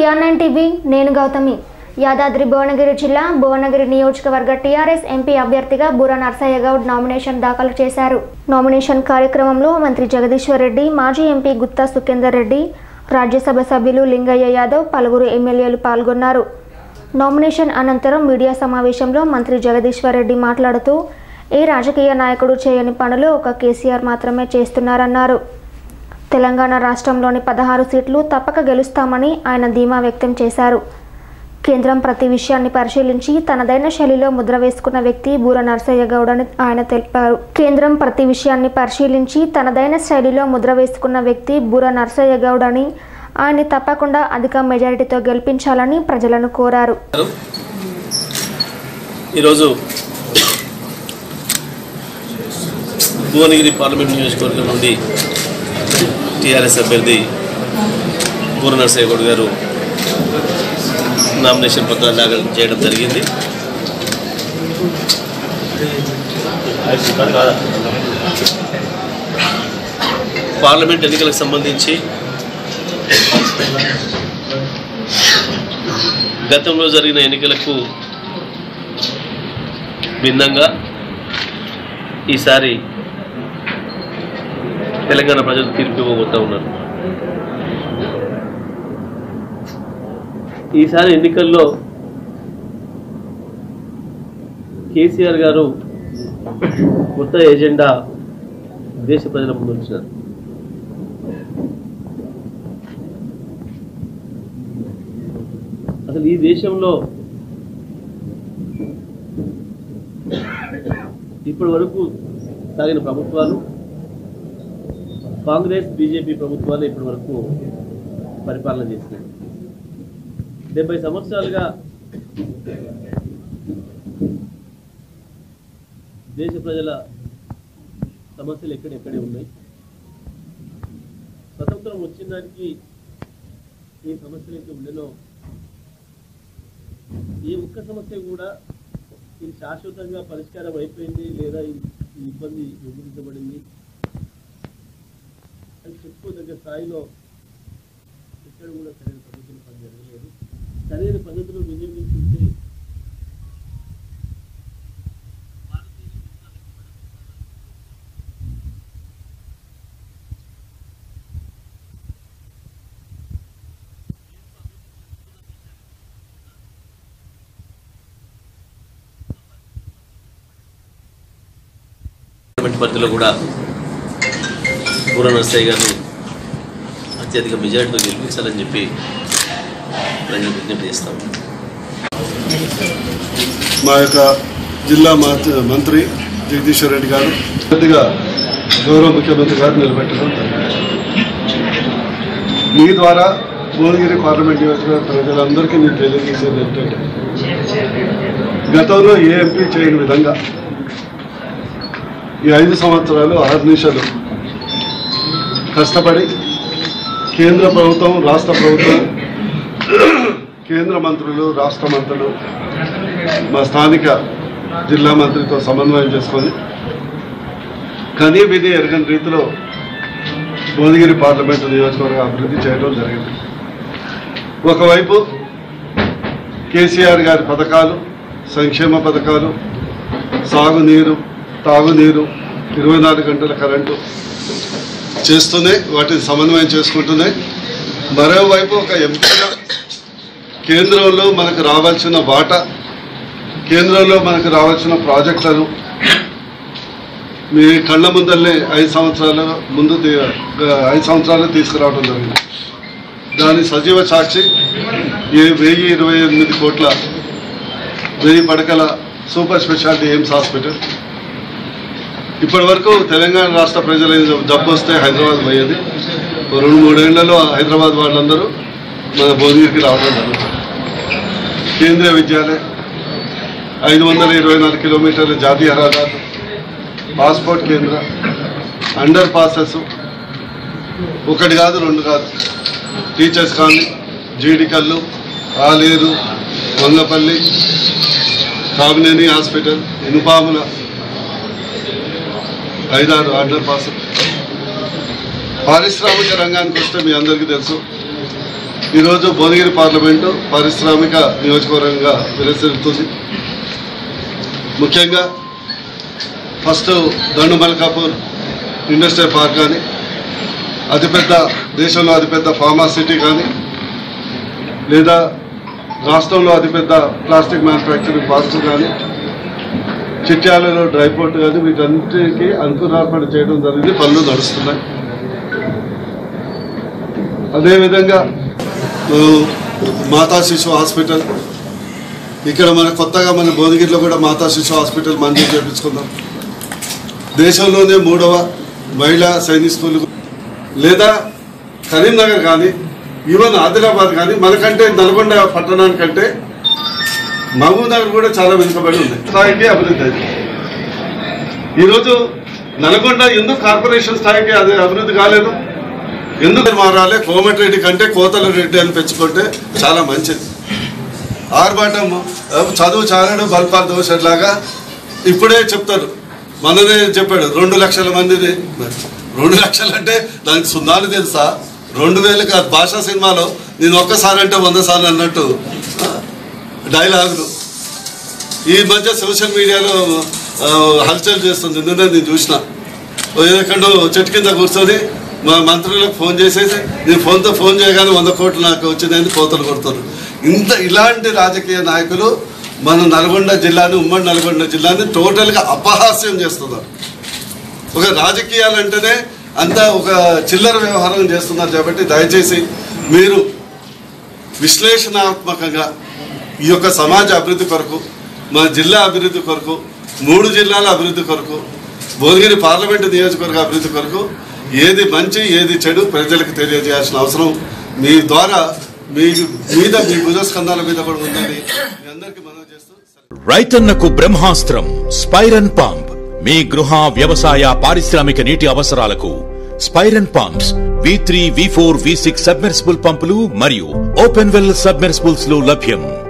TR nine TV నేను గౌతమి యాదాద్రి భువనగిరి జిల్లా భువనగిరి నియోజకవర్గ టీఆర్ఎస్ ఎంపీ అభ్యర్థిగా బూర నర్సయ్య గౌడ్ నామినేషన్ దాఖలు చేశారు నామినేషన్ కార్యక్రమంలో మంత్రి జగదీశ్వర్ రెడ్డి మాజీ ఎంపీ గుత్తా సుఖేందర్ రెడ్డి రాజ్యసభ సభ్యులు లింగయ్య యాదవ్ పలువురు ఎమ్మెల్యేలు పాల్గొన్నారు నామినేషన్ అనంతరం మీడియా సమావేశంలో మంత్రి జగదీశ్వర్ రెడ్డి మాట్లాడుతూ ఏ రాజకీయ నాయకుడు చేయని పనులు ఒక కేసీఆర్ మాత్రమే చేస్తున్నారన్నారు తెలంగాణ రాష్ట్రంలోని పదహారు సీట్లు తప్పక గెలుస్తామని ఆయన ధీమా వ్యక్తం చేశారు కేంద్రం ప్రతి విషయాన్ని పరిశీలించి తనదైన శైలిలో ముద్ర వేసుకున్న వ్యక్తి బూర నర్సయ్య గౌడ్ అని ఆయన తెలిపారు కేంద్రం ప్రతి విషయాన్ని పరిశీలించి తనదైన శైలిలో ముద్ర వేసుకున్న వ్యక్తి బూర నర్సయ్య గౌడ్ అని ఆయన్ని తప్పకుండా అధిక మెజారిటీతో గెలిపించాలని ప్రజలను కోరారు ఈరోజు భువనగిరి పార్లమెంట్ నియోజకవర్గం నుండి టీఆర్ఎస్ అభ్యర్థి పూర్ణ నరసయ్య గౌడ్ గారు నామినేషన్ పత్రాలు దాఖలు చేయడం జరిగింది పార్లమెంట్ ఎన్నికలకు సంబంధించి గతంలో జరిగిన ఎన్నికలకు భిన్నంగా ఈసారి తెలంగాణ ప్రజలు తీర్పు ఇవ్వబోతా ఉన్నారు ఈసారి ఎన్నికల్లో కేసీఆర్ గారు కొత్త ఎజెండా దేశ ప్రజల ముందు ఉంచినారు అసలు ఈ దేశంలో ఇప్పటి వరకు సాగిన ప్రభుత్వాలు కాంగ్రెస్ బీజేపీ ప్రభుత్వాలు ఇప్పటి వరకు పరిపాలన చేసినాయి డెబ్బై సంవత్సరాలుగా దేశ ప్రజల సమస్యలు ఎక్కడెక్కడే ఉన్నాయి స్వతంత్రం వచ్చిన దానికి ఈ సమస్యలు అయితే ఉండేనో ఏ ఒక్క సమస్య కూడా ఇది శాశ్వతంగా పరిష్కారం అయిపోయింది లేదా ఈ ఈ ఇబ్బంది విభజించబడింది అని చెప్పుకోదగ్గ స్థాయిలో ఎక్కడ కూడా సరైన పద్ధతిలో పని జరగలేదు సరైన పద్ధతిలో వినియోగించుకుంటే పార్లమెంట్ పరిధిలో కూడా పూర్ణ నరసయ్య గారిని అత్యధిక మెజార్టీతో గెలిపించాలని చెప్పి ప్రజలకు విజ్ఞప్తి చేస్తాం మా యొక్క జిల్లా మంత్రి- మంత్రి జగదీశ్వర్ రెడ్డి గారు పెద్దగా గౌరవ ముఖ్యమంత్రి గారు నిలబెట్టడం జరిగింది మీ ద్వారా భువనగిరి పార్లమెంట్ నియోజకవర్గ ప్రజలందరికీ నేను తెలియజేసేది ఏంటంటే గతంలో ఏ ఎంపీ చేయని విధంగా ఈ ఐదు సంవత్సరాలు ఆరు నిమిషాలు కష్టపడి కేంద్ర ప్రభుత్వం రాష్ట్ర ప్రభుత్వం కేంద్ర మంత్రులు రాష్ట్ర మంత్రులు మా స్థానిక జిల్లా మంత్రితో సమన్వయం చేసుకొని కనీ విధి ఎరగని రీతిలో భువనగిరి పార్లమెంటు నియోజకవర్గ అభివృద్ధి చేయడం జరిగింది ఒకవైపు కేసీఆర్ గారి పథకాలు సంక్షేమ పథకాలు సాగునీరు తాగునీరు ఇరవై నాలుగు గంటల కరెంటు చేస్తూనే వాటిని సమన్వయం చేసుకుంటూనే మరోవైపు ఒక ఎంపీగా కేంద్రంలో మనకు రావాల్సిన వాటా కేంద్రంలో మనకు రావాల్సిన ప్రాజెక్టులను మీ కళ్ళ ముందల్లే ఐదు సంవత్సరాల ముందు తీ- ఐదు సంవత్సరాలు తీసుకురావడం జరిగింది దాని సజీవ సాక్షి ఏ వెయ్యి ఇరవై ఎనిమిది కోట్ల వెయ్యి పడకల సూపర్ స్పెషాలిటీ ఎయిమ్స్ హాస్పిటల్ ఇప్పటి వరకు తెలంగాణ రాష్ట్ర ప్రజలు జబ్బు వస్తే హైదరాబాద్ పోయేది ఓ రెండు మూడేళ్లలో హైదరాబాద్ వాళ్ళందరూ మన భువనగిరికి రావడం జరుగుతుంది కేంద్రీయ విద్యాలయం ఐదు వందల ఇరవై నాలుగు కిలోమీటర్ల జాతీయ రహదారులు పాస్పోర్ట్ కేంద్ర అండర్ పాసెస్ ఒకటి కాదు రెండు కాదు teachers colony Jeedikallu Aleru Vangapalli Kamineni hospital Inupamula ఐదారు అండర్ పాస్ పారిశ్రామిక రంగానికి వస్తే మీ అందరికీ తెలుసు ఈరోజు భువనగిరి పార్లమెంటు పారిశ్రామిక నియోజకవర్గంగా విరసిల్లుతుంది ముఖ్యంగా ఫస్ట్ దండు మల్కాపూర్ ఇండస్ట్రియల్ పార్క్ కానీ అతిపెద్ద దేశంలో అతిపెద్ద ఫార్మా సిటీ కానీ లేదా రాష్ట్రంలో అతిపెద్ద ప్లాస్టిక్ మ్యానుఫ్యాక్చరింగ్ పార్క్స్ కానీ చిట్యాలలో డ్రై పోర్ట్ కానీ వీటన్నిటికీ అంకురార్పణ చేయడం జరిగింది పనులు నడుస్తున్నాయి అదేవిధంగా ఆ, మాతా శిశు హాస్పిటల్ ఇక్కడ మన కొత్తగా మన భువనగిరిలో కూడా మాతా శిశు హాస్పిటల్ మంజూరు చేయించుకుందాం దేశంలోనే మూడవ మహిళా సైనిక్ స్కూల్ లేదా కరీంనగర్ కానీ ఈవెన్ ఆదిలాబాద్ కానీ మనకంటే నల్గొండ పట్టణానికంటే మహబూబ్ నగర్ కూడా చాలా వెనుకబడి ఉంది స్థాయికి అభివృద్ధి అయింది ఈరోజు నల్గొండ ఎందుకు కార్పొరేషన్ స్థాయికి అది అభివృద్ధి కాలేదు ఎందుకు మారాలి కోమటిరెడ్డి కంటే కోతల రెడ్డి అని పెంచుకుంటే చాలా మంచిది ఆర్భాటం చదువు చాలడు బల్పాల్ దోషలాగా ఇప్పుడే చెప్తారు మననే చెప్పాడు రెండు లక్షల మందిని రెండు లక్షలు అంటే దానికి సున్నాలు తెలుసా రెండు వేలు కాదు భాషా సినిమాలో నేను ఒక్కసారి అంటే వంద సార్లు అన్నట్టు ఆ, డైలాగులు ఈ మధ్య సోషల్ మీడియాలో ఆ, హల్చల్ చేస్తుంది నిన్న నేను చూసిన ఓ ఎక్కడో చెట్టు కింద కూర్చొని మా మంత్రులకు ఫోన్ చేసేసి నేను ఫోన్తో ఫోన్ చేయగానే వంద కోట్లు నాకు వచ్చిందని కోతలు కొడతారు ఇంత ఇలాంటి రాజకీయ నాయకులు మన నల్గొండ జిల్లాని ఉమ్మడి నల్గొండ జిల్లాని టోటల్గా అపహాస్యం చేస్తున్నారు ఒక రాజకీయాలు అంటేనే అంతా ఒక చిల్లర వ్యవహారం చేస్తున్నారు కాబట్టి దయచేసి మీరు విశ్లేషణాత్మకంగా ఈ యొక్క సమాజ అభివృద్ధి కొరకు మన జిల్లా అభివృద్ధి కొరకు మూడు జిల్లాల అభివృద్ధి కొరకు భువనగిరి పార్లమెంటు నియోజకవర్గ అభివృద్ధి కొరకు ఏది మంచి ఏది చెడు ప్రజలకు తెలియజేయాల్సిన అవసరం మీ ద్వారా మీ మీద మీ భుజస్కంధాల మీద కూడా ఉందని మీ అందరికీ మనం చేస్తూ సెలవు. రైతన్నకు బ్రహ్మాస్త్రం స్పైరన్ పంప్ మీ గృహ వ్యవసాయ పారిశ్రామిక నీటి అవసరాలకు స్పైరన్ pumps V three V four V six submersible పంపులు మరియు ఓపెన్ వెల్ సబ్మెర్సిబుల్స్ లో లభ్యం